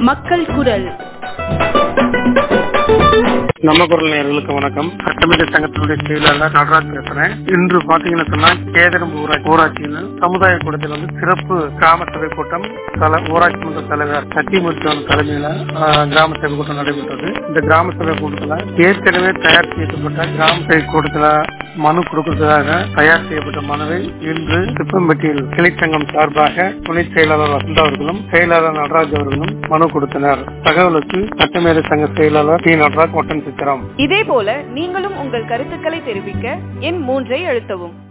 மக்கள் குரல் நம்ம குரல் நேயர்களுக்கு வணக்கம் சட்டமன்ற சங்கத்தினுடைய செயலாளர் நடராஜ் பேசுறேன் இன்று பாத்தீங்கன்னா சொன்னா கேதரம்பு ஊராட்சி ஊராட்சியில் சமுதாய கூடத்தில் வந்து சிறப்பு கிராம சபை கூட்டம் தல ஊராட்சி மன்ற தலைவர் சத்தியமூர்த்திவன் தலைமையில ஆஹ், கிராம சபை கூட்டம் நடைபெற்றது இந்த கிராம சபை கூட்டத்துல ஏற்கனவே தயார் செய்யப்பட்ட கிராம சபை கூட்டத்துல மனு கொடுக்கறதுக்காக தயார் செய்யப்பட்ட மனுவை இன்று திப்பம்பட்டியில் கிளைச்சங்கம் சார்பாக துணை செயலாளர் வசந்தா அவர்களும் செயலாளர் நடராஜ் அவர்களும் மனு கொடுத்தனர் தகவலுக்கு சட்டமேதை சங்க செயலாளர் டி நடராஜ் ஒட்டன் சித்திரம் இதே போல நீங்களும் உங்கள் கருத்துக்களை தெரிவிக்க எண் மூன்றை அழுத்தவும்